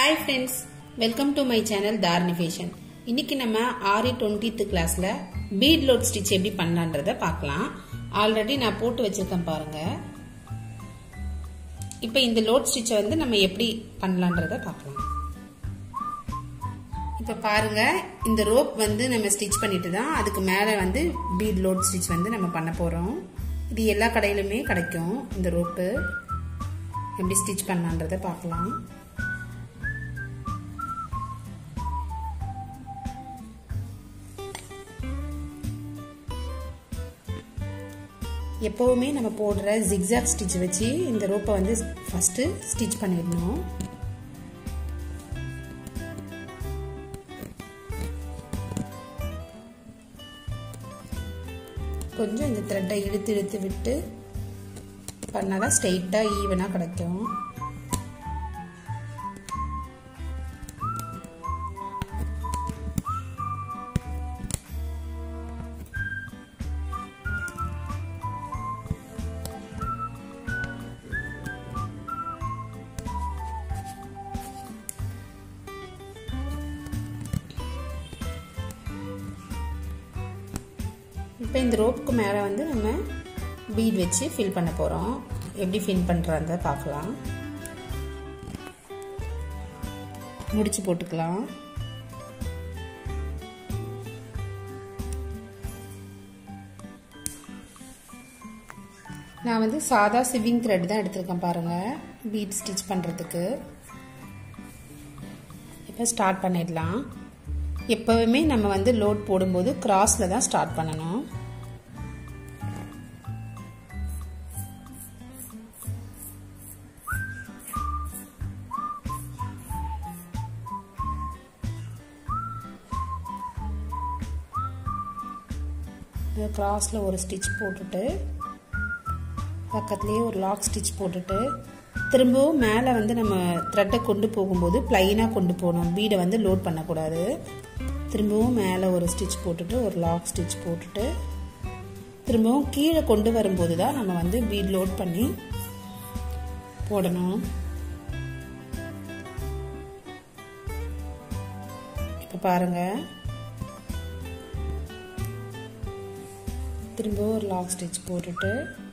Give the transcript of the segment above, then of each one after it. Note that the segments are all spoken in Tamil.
hi friends welcome to my channel Dharani fashion இன்னைக்கு நம்ம ஆரி டுவெண்ட்டித் கிளாஸ்ல பீட் லோட் ஸ்டிச் எப்படி பண்ணலான்றத பார்க்கலாம் ஆல்ரெடி நான் போட்டு வச்சிருக்கேன் பாருங்க இப்போ இந்த லோட் ஸ்டிச்சை வந்து நம்ம எப்படி பண்ணலான்றத பார்க்கலாம் இப்போ பாருங்க இந்த ரோப் வந்து நம்ம ஸ்டிச் பண்ணிட்டு தான் அதுக்கு மேலே வந்து பீட் லோட் ஸ்டிச் வந்து நம்ம பண்ண போகிறோம் இது எல்லா கடையிலுமே கிடைக்கும் இந்த ரோப்பு எப்படி ஸ்டிச் பண்ணலான்றத பார்க்கலாம் எப்போவுமே நம்ம போடுற ஜிக்ஸாக் ஸ்டிச் வச்சு இந்த ரோப்பை வந்து ஃபஸ்ட்டு ஸ்டிச் பண்ணிடணும் கொஞ்சம் இந்த த்ரெட்டை இழுத்து இழுத்து விட்டு பண்ணால் தான் ஸ்ட்ரெயிட்டாக ஈவனாக கிடைக்கும் இப்போ இந்த ரோப்புக்கு மேலே வந்து நம்ம பீட் வச்சு ஃபில் பண்ண போகிறோம் எப்படி ஃபில் பண்ணுறத பார்க்கலாம் முடிச்சு போட்டுக்கலாம் நான் வந்து சாதா சிவிங் த்ரெட் தான் எடுத்திருக்கேன் பாருங்கள் பீட் ஸ்டிச் பண்ணுறதுக்கு இப்போ ஸ்டார்ட் பண்ணிடலாம் எப்போவுமே நம்ம வந்து லோட் போடும்போது கிராஸில் தான் ஸ்டார்ட் பண்ணணும் கிராஸில் ஒரு ஸ்டிச் போட்டுட்டு பக்கத்துலேயே ஒரு லாக் ஸ்டிச் போட்டுட்டு திரும்பவும் மேலே வந்து நம்ம த்ரெட்டை கொண்டு போகும்போது ப்ளைனாக கொண்டு போகணும் பீடை வந்து லோட் பண்ணக்கூடாது திரும்பவும் மேலே ஒரு ஸ்டிச் போட்டுட்டு ஒரு லாக் ஸ்டிச் போட்டுட்டு திரும்பவும் கீழே கொண்டு வரும்போது தான் நம்ம வந்து பீட் லோட் பண்ணி போடணும் இப்போ பாருங்க திரும்பவும் ஒரு லாக் ஸ்டிச் போட்டுட்டு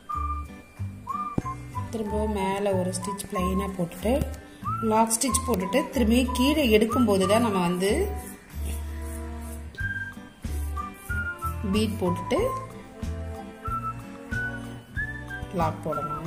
திரும்பவும் மேலே ஒரு ஸ்டிச் ப்ளைனாக போட்டுட்டு லாக் ஸ்டிச் போட்டுட்டு திரும்பி கீழே எடுக்கும்போது தான் நம்ம வந்து பீட் போட்டுட்டு லாக் போடணும்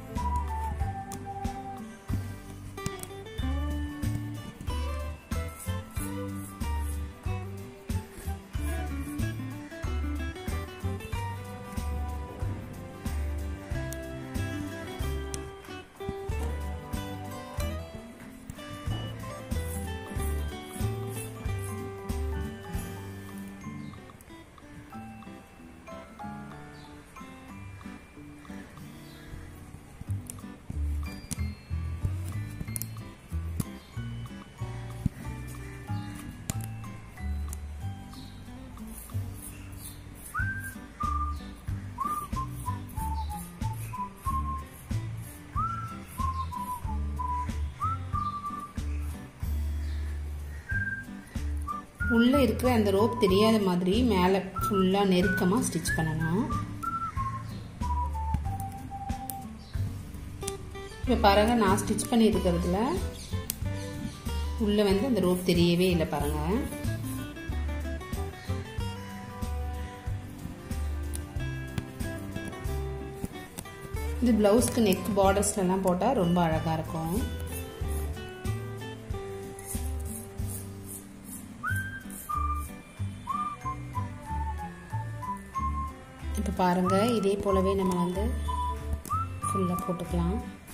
உள்ளே இருக்கிற அந்த ரோப் தெரியாத மாதிரி மேலே ஃபுல்லாக நெருக்கமாக ஸ்டிச் பண்ணணும் இப்போ பாருங்க நான் ஸ்டிச் பண்ணியிருக்கிறதுல உள்ளே வந்து அந்த ரோப் தெரியவே இல்லை பாருங்க இது ப்ளவுஸ்க்கு நெக் பார்டர்ஸ்லாம் போட்டால் ரொம்ப அழகாக இருக்கும் இப்போ பாருங்கள் இதே போலவே நம்ம வந்து ஃபுல்லாக போட்டுக்கலாம்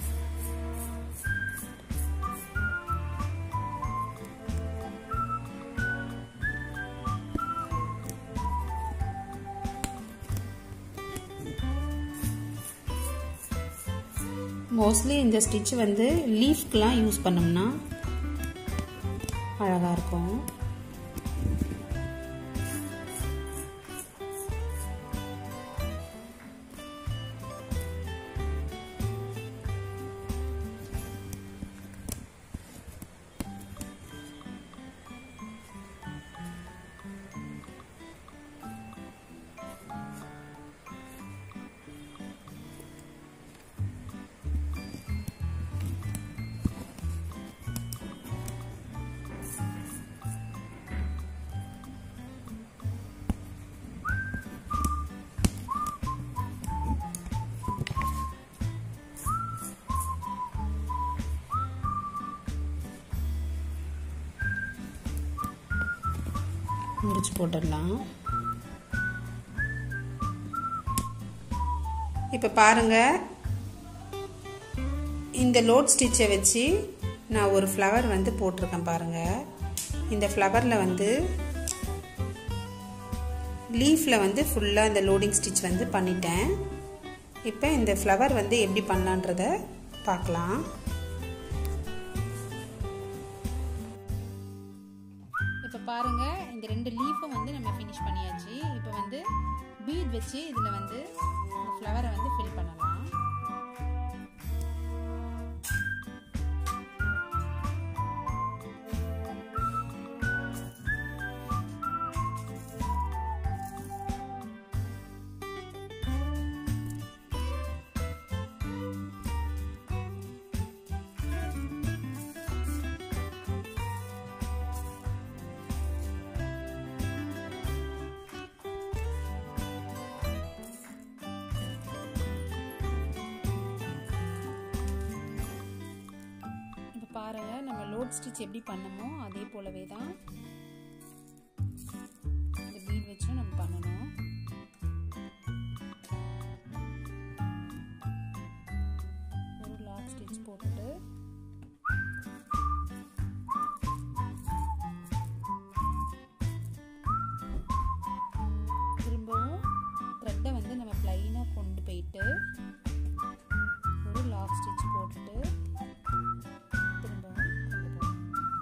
மோஸ்ட்லி இந்த ஸ்டிச் வந்து லீஃப்க்கெலாம் யூஸ் பண்ணோம்னா அழகாக இருக்கும் ஸ்டிச் போட்டுடலாம் இப்போ பாருங்கள் இந்த லோட் ஸ்டிச்சை வச்சு நான் ஒரு ஃப்ளவர் வந்து போட்டிருக்கேன் பாருங்கள் இந்த ஃப்ளவரில் வந்து லீஃபில் வந்து ஃபுல்லாக இந்த லோடிங் ஸ்டிச் வந்து பண்ணிட்டேன் இப்போ இந்த ஃப்ளவர் வந்து எப்படி பண்ணலான்றத பார்க்கலாம் இப்போ பாருங்கள் இந்த ரெண்டு லீஃபும் வந்து நம்ம ஃபினிஷ் பண்ணியாச்சு இப்போ வந்து பீட் வச்சு இதில் வந்து இந்த ஃப்ளவரை வந்து ஃபில் பண்ணலாம் இப்போ பாருங்கள் நம்ம லோட் ஸ்டிச் எப்படி பண்ணமோ அதே போலவே தான் இந்த பீட் வச்சும் நம்ம பண்ணணும் ஒரு லாக் ஸ்டிச் போட்டுட்டு திரும்பவும் த்ரெட்டை வந்து நம்ம ப்ளைனாக கொண்டு போயிட்டு ஒரு லாக் ஸ்டிச் போட்டுட்டு திரும்பவும் கொண்டு போகணும்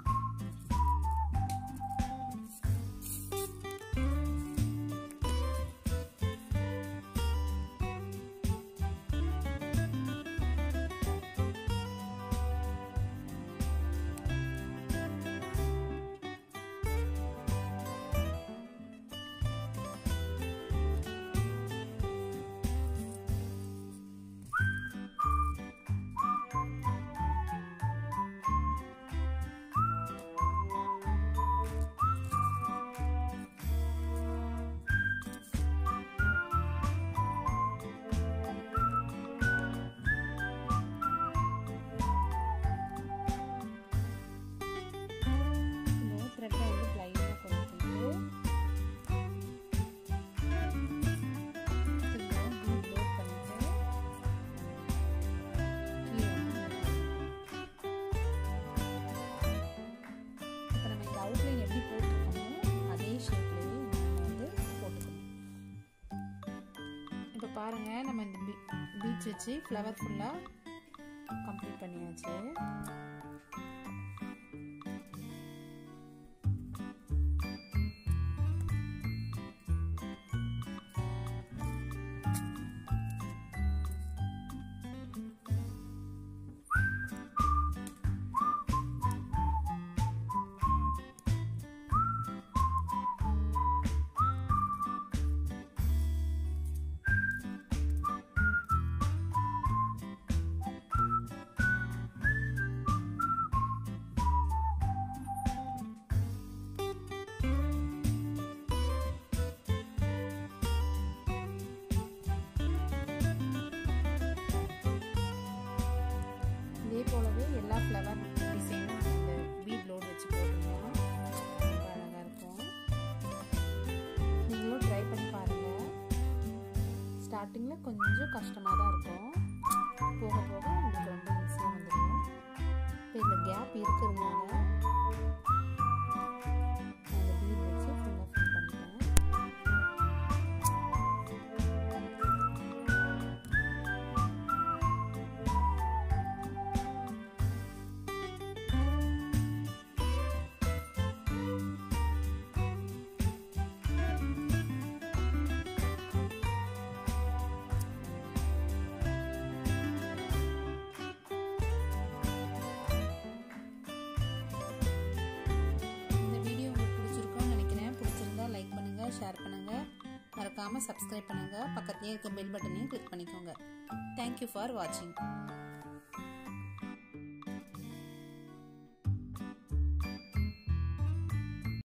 இந்த த்ரெட்டை வந்து ப்ளைனாக கொண்டு போயிட்டு திரும்பவும் பீட் லோட் பண்ணிட்டு கீழே இப்போ நம்ம இந்த அவுட்லைன் எப்படி போட்டிருக்கோமோ அதே ஷேப்லேயே நம்ம வந்து போட்டுக்கணும் இப்போ பாருங்கள் நம்ம இந்த பீ பீட்ஸ் வச்சு ஃப்ளவர் ஃபுல்லாக கம்ப்ளீட் பண்ணியாச்சு இதே போலவே எல்லா ஃப்ளவர் டிசைனும் இந்த பீட் லோட் வச்சு போட்டிங்கன்னா ரொம்ப அழகாக இருக்கும் நீங்களும் ட்ரை பண்ணி பாருங்கள் ஸ்டார்டிங்கில் கொஞ்சம் கஷ்டமாக தான் இருக்கும் போக போக உங்களுக்கு ரொம்ப ஈஸியாக வந்துடும் இப்போ இந்த கேப் இருக்கிறதுனால நான் இந்த பீட் வச்சு ஃபுல்லாக ஃபில் பண்ணிட்டேன் இந்த வீடியோ உங்களுக்கு பிடிச்சிருக்கும்னு நினைக்கிறேன் பிடிச்சிருந்தா லைக் பண்ணுங்க ஷேர் பண்ணுங்க மறக்காம சப்ஸ்கிரைப் பண்ணுங்க பக்கத்துலேயே இருக்க பெல் பட்டனையும் கிளிக் பண்ணிக்கோங்க தேங்க்யூ ஃபார் வாட்சிங்